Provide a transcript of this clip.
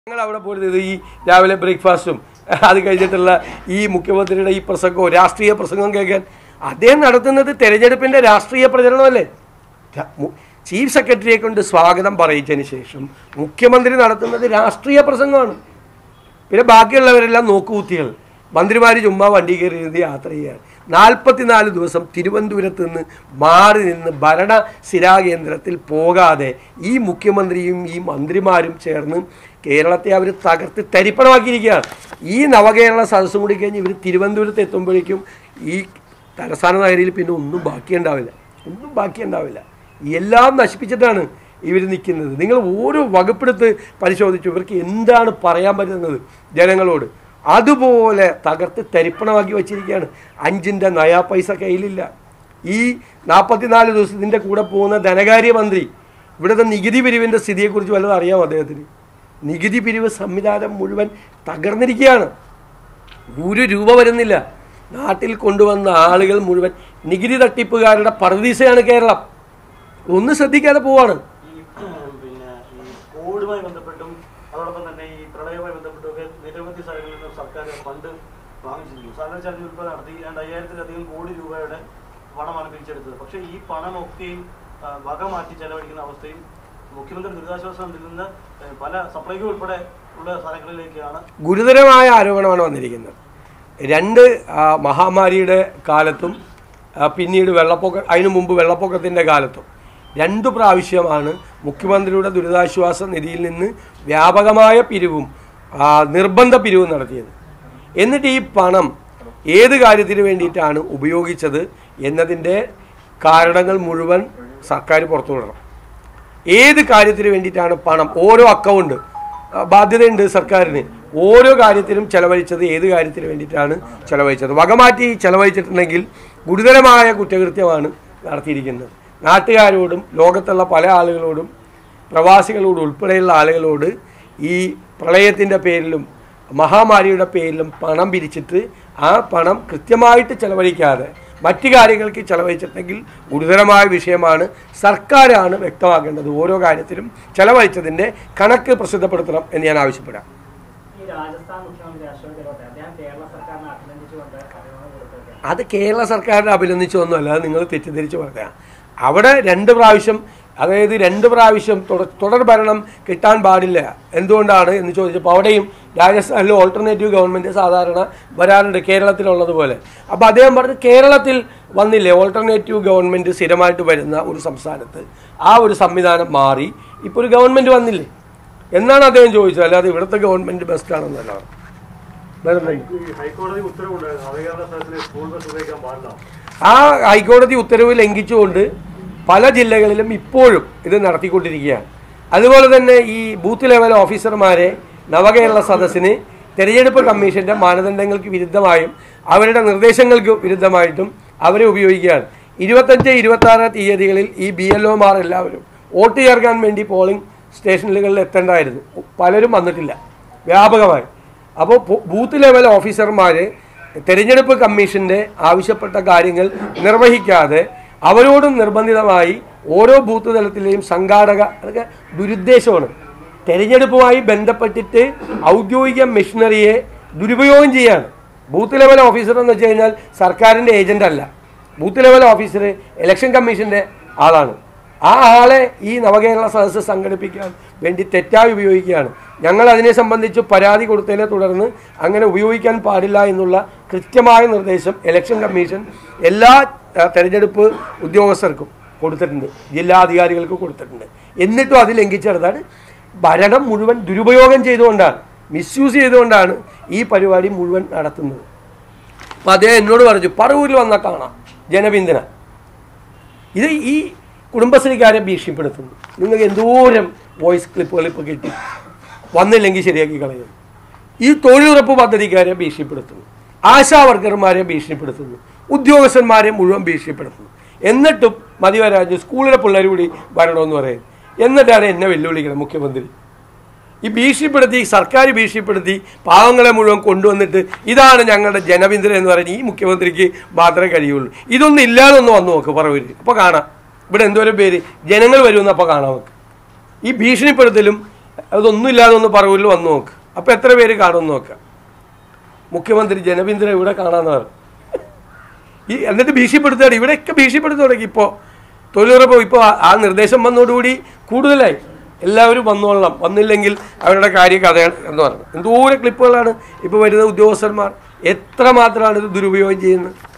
ഞങ്ങൾ അവിടെ പോയിരുന്നത് ഈ രാവിലെ ബ്രേക്ക്ഫാസ്റ്റും അത് കഴിഞ്ഞിട്ടുള്ള ഈ മുഖ്യമന്ത്രിയുടെ ഈ പ്രസംഗവും രാഷ്ട്രീയ പ്രസംഗം കേൾക്കാൻ അദ്ദേഹം നടത്തുന്നത് തെരഞ്ഞെടുപ്പിന്റെ രാഷ്ട്രീയ പ്രചരണമല്ലേ ര- മു- ചീഫ് സെക്രട്ടറിയെ കൊണ്ട് സ്വാഗതം പറയിച്ചതിന് ശേഷം മുഖ്യമന്ത്രി നടത്തുന്നത് രാഷ്ട്രീയ പ്രസംഗമാണ് പിന്നെ ബാക്കിയുള്ളവരെല്ലാം നോക്കുകുത്തികൾ മന്ത്രിമാർ ചുമ്മാ വണ്ടി കയറി ഇരുന്ന് യാത്ര ചെയ്യാണ് നാൽപ്പത്തിനാല് ദിവസം തിരുവനന്തപുരത്ത് നിന്ന് മാറി നിന്ന് ഭരണ സ്ഥിരാകേന്ദ്രത്തിൽ പോകാതെ ഈ മുഖ്യമന്ത്രിയും ഈ മന്ത്രിമാരും ചേർന്ന് കേരളത്തെ അവർ തകർത്ത് തരിപ്പണമാക്കിയിരിക്കുകയാണ് ഈ നവകേരള സദസ്സും കൂടി കഴിഞ്ഞ് ഇവർ തിരുവനന്തപുരത്ത് എത്തുമ്പോഴേക്കും ഈ തലസ്ഥാന നഗരിയിൽ പിന്നെ ഒന്നും ബാക്കിയുണ്ടാവില്ല ഒന്നും ബാക്കിയുണ്ടാവില്ല എല്ലാം നശിപ്പിച്ചിട്ടാണ് ഇവർ നിൽക്കുന്നത് നിങ്ങൾ ഓരോ വകുപ്പെടുത്ത് പരിശോധിച്ചു ഇവർക്ക് എന്താണ് പറയാൻ പറ്റുന്നത് ജനങ്ങളോട് അതുപോലെ തകർത്ത് തരിപ്പണമാക്കി വച്ചിരിക്കുകയാണ് അഞ്ചിൻ്റെ നയാ പൈസ കയ്യിലില്ല ഈ നാൽപ്പത്തിനാല് ദിവസത്തിൻ്റെ കൂടെ പോകുന്ന ധനകാര്യമന്ത്രി ഇവിടുത്തെ നികുതി പിരിവിൻ്റെ സ്ഥിതിയെക്കുറിച്ച് വല്ലതും അറിയാമോ അദ്ദേഹത്തിന് നികുതി പിരിവ് സംവിധാനം മുഴുവൻ തകർന്നിരിക്കുകയാണ് ഒരു രൂപ വരുന്നില്ല നാട്ടിൽ കൊണ്ടുവന്ന ആളുകൾ മുഴുവൻ നികുതി തട്ടിപ്പുകാരുടെ പറുദീസയാണ് കേരളം ഒന്ന് ശ്രദ്ധിക്കാതെ പോവാണ് ഈ പിന്നെ ഈ കോവിഡുമായി ബന്ധപ്പെട്ടും അതോടൊപ്പം തന്നെ ഈ പ്രളയവുമായി ബന്ധപ്പെട്ടും ഒക്കെ നിരവധി സ്ഥലങ്ങളിൽ നിന്ന് സർക്കാർ ഫണ്ട് വാങ്ങിച്ചിരിക്കുന്നു സർക്കാർ ചാർജ് ഉൾപ്പെടെ നടത്തി ഏതാണ്ട് അയ്യായിരത്തിലധികം കോടി രൂപയുടെ പണമാണ് പിരിച്ചെടുത്തത് പക്ഷേ ഈ പണമൊക്കെയും ആ, വക മാറ്റി ചെലവഴിക്കുന്ന അവസ്ഥയും മുഖ്യമന്ത്രി ദുരിതാശ്വാസ ഫണ്ടിൽ നിന്ന് ഏ, പല സപ്ലൈകോ ഉൾപ്പെടെ ഉള്ള സ്ഥലങ്ങളിലേക്കാണ് ഗുരുതരമായ ആരോപണമാണ് വന്നിരിക്കുന്നത് രണ്ട് ആ, മഹാമാരിയുടെ കാലത്തും ആ, പിന്നീട് വെള്ളപ്പൊക്ക അതിനു മുമ്പ് വെള്ളപ്പൊക്കത്തിൻ്റെ കാലത്തും രണ്ടു പ്രാവശ്യമാണ് മുഖ്യമന്ത്രിയുടെ ദുരിതാശ്വാസ നിധിയിൽ നിന്ന് വ്യാപകമായ പിരിവും ആ, നിർബന്ധ പിരിവും നടത്തിയത് എന്നിട്ട് ഈ പണം ഏത് കാര്യത്തിന് വേണ്ടിയിട്ടാണ് ഉപയോഗിച്ചത് എന്നതിൻ്റെ കാരണങ്ങൾ മുഴുവൻ സർക്കാർ പുറത്തു വിടണം ഏത് കാര്യത്തിന് വേണ്ടിയിട്ടാണ് പണം ഓരോ അക്കൗണ്ട് ആ, ബാധ്യതയുണ്ട് സർക്കാരിന് ഓരോ കാര്യത്തിനും ചെലവഴിച്ചത് ഏത് കാര്യത്തിന് വേണ്ടിയിട്ടാണ് ചെലവഴിച്ചത് വകമാറ്റി ചെലവഴിച്ചിട്ടുണ്ടെങ്കിൽ ഗുരുതരമായ കുറ്റകൃത്യമാണ് നടത്തിയിരിക്കുന്നത് നാട്ടുകാരോടും ലോകത്തുള്ള പല ആളുകളോടും പ്രവാസികളോട് ഉൾപ്പെടെയുള്ള ആളുകളോട് ഈ പ്രളയത്തിൻ്റെ പേരിലും മഹാമാരിയുടെ പേരിലും പണം പിരിച്ചിട്ട് ആ പണം കൃത്യമായിട്ട് ചെലവഴിക്കാതെ മറ്റു കാര്യങ്ങൾക്ക് ചെലവഴിച്ചിട്ടുണ്ടെങ്കിൽ ഗുരുതരമായ വിഷയമാണ് സർക്കാരാണ് വ്യക്തമാക്കേണ്ടത് ഓരോ കാര്യത്തിലും ചെലവഴിച്ചതിൻ്റെ കണക്ക് പ്രസിദ്ധപ്പെടുത്തണം എന്ന് ഞാൻ ആവശ്യപ്പെടാം ഈ രാജസ്ഥാൻ മുഖ്യമന്ത്രി അശോക് ഗെഹ്ലോട്ട് അദ്ദേഹം കേരള സർക്കാരിനെ അഭിനന്ദിച്ചുകൊണ്ട് അറിവുകൾ കൊടുത്തിട്ടുണ്ട് അത് കേരള സർക്കാരിനെ അഭിനന്ദിച്ചൊന്നുമല്ല അത് നിങ്ങൾ തെറ്റിദ്ധരിച്ച് പറഞ്ഞാൽ അവിടെ രണ്ട് പ്രാവശ്യം അതായത് രണ്ട് പ്രാവശ്യം തുടർ തുടർ ഭരണം കിട്ടാൻ പാടില്ല എന്തുകൊണ്ടാണ് എന്ന് ചോദിച്ചപ്പോൾ അവിടെയും രാജസ്ഥാനിലും ഓൾട്ടർനേറ്റീവ് ഗവൺമെൻറ് സാധാരണ വരാറുണ്ട് കേരളത്തിലുള്ളതുപോലെ അപ്പോൾ അദ്ദേഹം പറഞ്ഞു കേരളത്തിൽ വന്നില്ലേ ഓൾട്ടർനേറ്റീവ് ഗവൺമെൻറ് സ്ഥിരമായിട്ട് വരുന്ന ഒരു സംസ്ഥാനത്ത് ആ ഒരു സംവിധാനം മാറി ഇപ്പോൾ ഒരു ഗവൺമെൻറ് വന്നില്ലേ എന്നാണ് അദ്ദേഹം ചോദിച്ചത് അല്ലാതെ ഇവിടുത്തെ ഗവൺമെൻറ് ബെസ്റ്റാണെന്നല്ല വേറെ എന്തെങ്കിലും? ഈ ഹൈക്കോടതി ഉത്തരവുണ്ടായിരുന്നു നവകേരള സ്ഥലത്തിൽ സ്കൂൾ ബസ് ഉപയോഗിക്കാൻ പാടില്ല ആ ഹൈക്കോടതി ഉത്തരവ് ലംഘിച്ചുകൊണ്ട് പല ജില്ലകളിലും ഇപ്പോഴും ഇത് നടത്തിക്കൊണ്ടിരിക്കുകയാണ് അതുപോലെ തന്നെ ഈ ബൂത്ത് ലെവൽ ഓഫീസർമാരെ നവകേരള സദസ്സിന് തെരഞ്ഞെടുപ്പ് കമ്മീഷന്റെ മാനദണ്ഡങ്ങൾക്ക് വിരുദ്ധമായും അവരുടെ നിർദ്ദേശങ്ങൾക്ക് വിരുദ്ധമായിട്ടും അവരെ ഉപയോഗിക്കുകയാണ് ഇരുപത്തഞ്ച് ഇരുപത്തി ആറ് തീയതികളിൽ ഈ ബി എൽ ഒമാർ എല്ലാവരും വോട്ട് ചേർക്കാൻ വേണ്ടി പോളിംഗ് സ്റ്റേഷനുകളിൽ എത്തേണ്ടായിരുന്നു പലരും വന്നിട്ടില്ല വ്യാപകമായി അപ്പോൾ ബൂത്ത് ലെവൽ ഓഫീസർമാർ തെരഞ്ഞെടുപ്പ് കമ്മീഷന്റെ ആവശ്യപ്പെട്ട കാര്യങ്ങൾ നിർവഹിക്കാതെ അവരോടും നിർബന്ധിതമായി ഓരോ ബൂത്ത് തലത്തിലെയും സംഘാടക അതൊക്കെ ദുരുദ്ദേശമാണ് തെരഞ്ഞെടുപ്പുമായി ബന്ധപ്പെട്ടിട്ട് ഔദ്യോഗിക മെഷീനറിയെ ദുരുപയോഗം ചെയ്യാണ് ബൂത്ത് ലെവൽ ഓഫീസർ എന്ന് വെച്ച് കഴിഞ്ഞാൽ സർക്കാരിൻ്റെ ഏജന്റ് അല്ല ബൂത്ത് ലെവൽ ഓഫീസർ ഇലക്ഷൻ കമ്മീഷന്റെ ആളാണ് ആ ആളെ ഈ നവകേരള സദസ്സ് സംഘടിപ്പിക്കാൻ വേണ്ടി തെറ്റായി ഉപയോഗിക്കുകയാണ് ഞങ്ങൾ അതിനെ സംബന്ധിച്ച് പരാതി കൊടുത്തതിനെ തുടർന്ന് അങ്ങനെ ഉപയോഗിക്കാൻ പാടില്ല എന്നുള്ള കൃത്യമായ നിർദ്ദേശം ഇലക്ഷൻ കമ്മീഷൻ എല്ലാ ആ, തെരഞ്ഞെടുപ്പ് ഉദ്യോഗസ്ഥർക്കും കൊടുത്തിട്ടുണ്ട് ജില്ലാ അധികാരികൾക്ക് കൊടുത്തിട്ടുണ്ട് എന്നിട്ടും അത് ലംഘിച്ചെടുത്താണ് ഭരണം മുഴുവൻ ദുരുപയോഗം ചെയ്തുകൊണ്ടാണ് മിസ്യൂസ് ചെയ്തുകൊണ്ടാണ് ഈ പരിപാടി മുഴുവൻ നടത്തുന്നത് അപ്പം അദ്ദേഹം എന്നോട് പറഞ്ഞു പറവൂരിൽ വന്നാൽ കാണാം ജനപിന്തുണ ഇത് ഈ കുടുംബശ്രീക്കാരെ ഭീഷണിപ്പെടുത്തുന്നു നിങ്ങൾക്ക് എന്തോരം വോയിസ് ക്ലിപ്പുകൾ ഇപ്പോൾ കിട്ടി വന്നില്ലെങ്കിൽ ശരിയാക്കി കളയുന്നു ഈ തൊഴിലുറപ്പ് പദ്ധതിക്കാരെ ഭീഷണിപ്പെടുത്തുന്നു ആശാ വർക്കർമാരെ ഭീഷണിപ്പെടുത്തുന്നു ഉദ്യോഗസ്ഥന്മാരെ മുഴുവൻ ഭീഷണിപ്പെടുത്തുന്നു എന്നിട്ടും മതിവരാജ് സ്കൂളിലെ പിള്ളേർ കൂടി വരണമെന്ന് പറയുന്നു എന്നിട്ടാണ് എന്നെ വെല്ലുവിളിക്കുന്നത് മുഖ്യമന്ത്രി ഈ ഭീഷണിപ്പെടുത്തി സർക്കാർ ഭീഷണിപ്പെടുത്തി പാവങ്ങളെ മുഴുവൻ കൊണ്ടുവന്നിട്ട് ഇതാണ് ഞങ്ങളുടെ ജനപിന്തുണ എന്ന് പറയുന്നത് ഈ മുഖ്യമന്ത്രിക്ക് മാത്രമേ കഴിയുള്ളൂ ഇതൊന്നും ഇല്ലാതെ ഒന്ന് വന്നു നോക്ക് പറവൂര് അപ്പോൾ കാണാം ഇവിടെ എന്തോരം പേര് ജനങ്ങൾ വരുമെന്ന് അപ്പോൾ കാണാം നമുക്ക് ഈ ഭീഷണിപ്പെടുത്തലും അതൊന്നും ഇല്ലാതെ ഒന്ന് പറവൂരിൽ വന്ന് നോക്ക് അപ്പോൾ എത്ര പേര് കാണുമെന്ന് നോക്കുക മുഖ്യമന്ത്രി ജനപിന്ദ്ര ഇവിടെ കാണാന്ന് പറഞ്ഞു ഈ എന്നിട്ട് ഭീഷണിപ്പെടുത്തുകയാണ് ഇവിടെയൊക്കെ ഭീഷണിപ്പെടുത്തു തുടങ്ങി ഇപ്പോൾ തൊഴിലുറപ്പ് ഇപ്പോൾ ആ- ആ നിർദ്ദേശം വന്നതോടുകൂടി കൂടുതലായി എല്ലാവരും വന്നോളണം വന്നില്ലെങ്കിൽ അവരുടെ കാര്യ കഥയാണ് എന്ന് പറഞ്ഞു എന്തോരം ക്ലിപ്പുകളാണ് ഇപ്പോൾ വരുന്ന ഉദ്യോഗസ്ഥന്മാർ എത്ര മാത്രമാണ് ഇത് ദുരുപയോഗം ചെയ്യുന്നത്